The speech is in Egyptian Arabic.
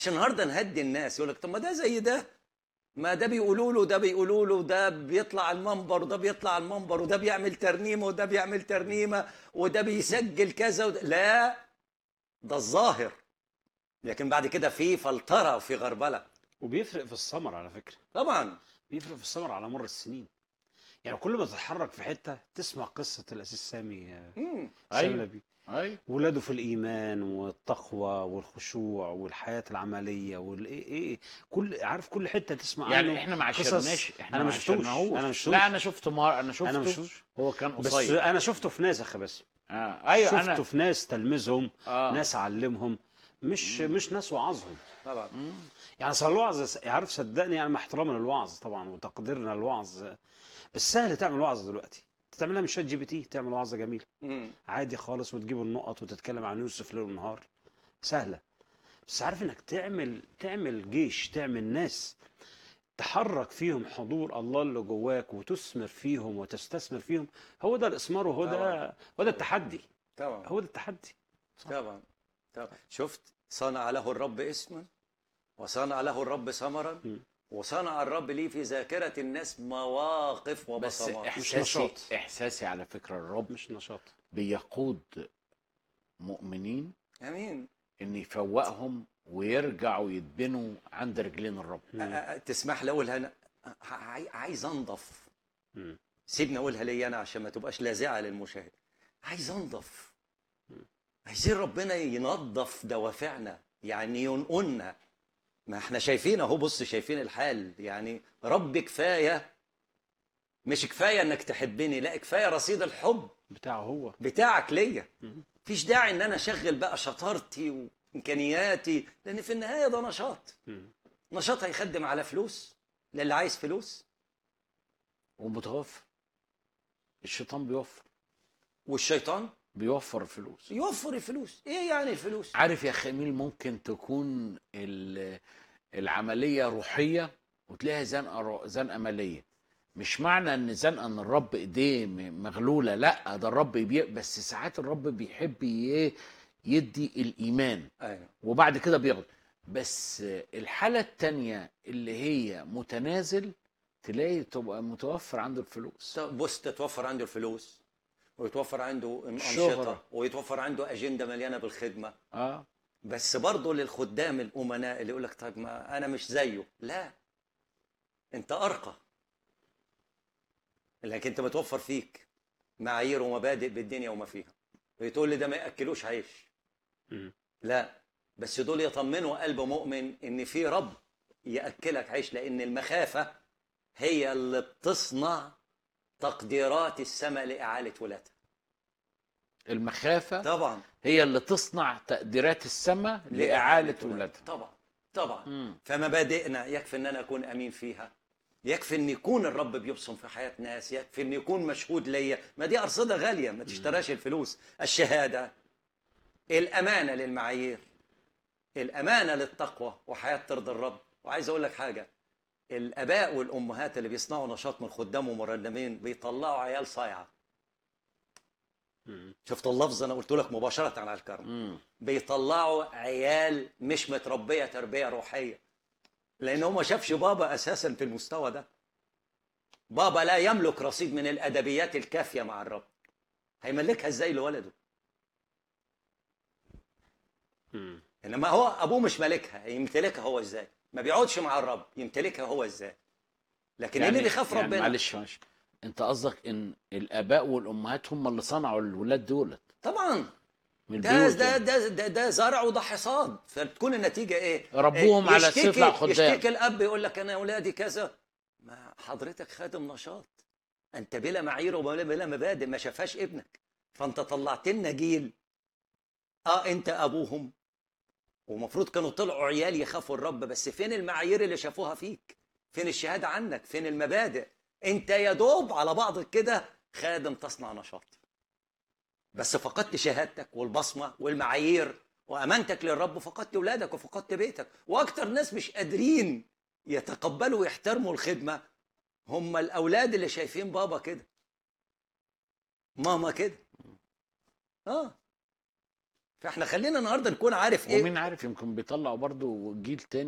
عشان النهارده نهدي الناس يقول لك طب ما ده زي ده ما ده بيقولوا له ده بيقولوا له ده بيطلع على المنبر وده بيطلع على المنبر وده بيعمل ترنيمه وده بيعمل ترنيمه وده بيسجل كذا وده لا ده الظاهر لكن بعد كده في فلتره وفي غربله وبيفرق في الثمر على فكره طبعا بيفرق في الثمر على مر السنين يعني كل ما تتحرك في حته تسمع قصه الاسيس سامي آه، مم. أيوة. شلبي ايوه ولاده في الايمان والتقوى والخشوع والحياه العمليه والايه ايه كل عارف كل حته تسمع يعني عنه احنا ما قصص. عشرناش احنا انا ما ما شفتوش عشرناهوش. انا ما شفتوش لا انا شفته مار انا شفته انا ما شفتوش هو كان بس قصير انا شفته في ناس يا اخي بس آه. ايوه شفته انا في ناس تلمذهم آه. ناس علمهم مش مش ناس وعظهم طبعا مم. يعني اصل الوعظ عارف صدقني يعني مع احترامنا للوعظ طبعا وتقديرنا للوعظ بس سهل تعمل وعظ دلوقتي تعملها من شات جي بي تي تعمل وعظه جميله مم. عادي خالص وتجيب النقط وتتكلم عن يوسف ليل ونهار سهله بس عارف انك تعمل تعمل جيش تعمل ناس تحرك فيهم حضور الله اللي جواك وتثمر فيهم وتستثمر فيهم هو ده الاثمار وهو ده طبعا. هو ده التحدي طبعا هو ده التحدي طبعا طبعا شفت صنع له الرب اسما وصنع له الرب ثمرا مم. وصنع الرب لي في ذاكرة الناس مواقف بس وبصمات احساسي نشاط. احساسي على فكره الرب مش نشاط بيقود مؤمنين امين ان يفوقهم ويرجعوا يتبنوا عند رجلين الرب أ- أ- تسمح لي اقولها انا ع- عايز انضف مم. سيبني اقولها لي انا عشان ما تبقاش لاذعه للمشاهد عايز انضف عايزين ربنا ينظف دوافعنا يعني ينقلنا ما احنا شايفين اهو بص شايفين الحال يعني رب كفايه مش كفايه انك تحبني لا كفايه رصيد الحب بتاعه هو بتاعك ليا مم. مفيش داعي ان انا اشغل بقى شطارتي وامكانياتي لان في النهايه ده نشاط مم. نشاط هيخدم على فلوس للي عايز فلوس ومتوفر الشيطان بيوفر والشيطان بيوفر الفلوس يوفر الفلوس ايه يعني الفلوس عارف يا اخي اميل ممكن تكون ال- العمليه روحيه وتلاقيها زنقه رو- زنقه ماليه مش معنى ان زنقه ان الرب ايديه م- مغلوله لا ده الرب بي بس ساعات الرب بيحب ي- يدي الايمان ايوه وبعد كده بياخد بس الحاله التانية اللي هي متنازل تلاقي تبقى متوفر عنده الفلوس طب بص تتوفر عنده الفلوس ويتوفر عنده الشهرة. انشطه ويتوفر عنده اجنده مليانه بالخدمه اه بس برضه للخدام الامناء اللي يقول لك طيب ما انا مش زيه لا انت ارقى لكن انت متوفر فيك معايير ومبادئ بالدنيا وما فيها وتقول لي ده ما ياكلوش عيش مم. لا بس دول يطمنوا قلب مؤمن ان في رب ياكلك عيش لان المخافه هي اللي بتصنع تقديرات السماء لاعاله ولادها المخافه طبعا هي اللي تصنع تقديرات السماء لاعاله ولادها طبعا طبعا مم. فمبادئنا يكفي ان انا اكون امين فيها يكفي ان يكون الرب بيبصم في حياه ناس يكفي ان يكون مشهود ليا ما دي ارصده غاليه ما تشتراش الفلوس الشهاده الامانه للمعايير الامانه للتقوى وحياه ترضي الرب وعايز اقول لك حاجه الاباء والامهات اللي بيصنعوا نشاط من خدام ومرنمين بيطلعوا عيال صايعه مم. شفت اللفظ انا قلت لك مباشره على الكرم مم. بيطلعوا عيال مش متربيه تربيه روحيه لان هو ما شافش بابا اساسا في المستوى ده بابا لا يملك رصيد من الادبيات الكافيه مع الرب هيملكها ازاي لولده مم. انما هو ابوه مش مالكها يمتلكها هو ازاي ما بيقعدش مع الرب يمتلكها هو ازاي لكن اللي بيخاف يعني ربنا معلش معلش انت قصدك ان الاباء والامهات هم اللي صنعوا الولاد دولت طبعا من ده البيوت ده يعني. ده ده, ده زرع وده حصاد فتكون النتيجه ايه؟ ربوهم إيه؟ على يشتكي- سيف الخدام. يشتكي الاب يقول لك انا اولادي كذا ما حضرتك خادم نشاط انت بلا معايير وبلا بلا مبادئ ما شافهاش ابنك فانت طلعت لنا جيل اه انت ابوهم ومفروض كانوا طلعوا عيال يخافوا الرب بس فين المعايير اللي شافوها فيك؟ فين الشهاده عنك؟ فين المبادئ؟ انت يا دوب على بعضك كده خادم تصنع نشاط بس فقدت شهادتك والبصمه والمعايير وامانتك للرب فقدت اولادك وفقدت بيتك واكتر ناس مش قادرين يتقبلوا ويحترموا الخدمه هم الاولاد اللي شايفين بابا كده ماما كده اه فاحنا خلينا النهارده نكون عارف ايه ومين عارف يمكن بيطلعوا برضو جيل تاني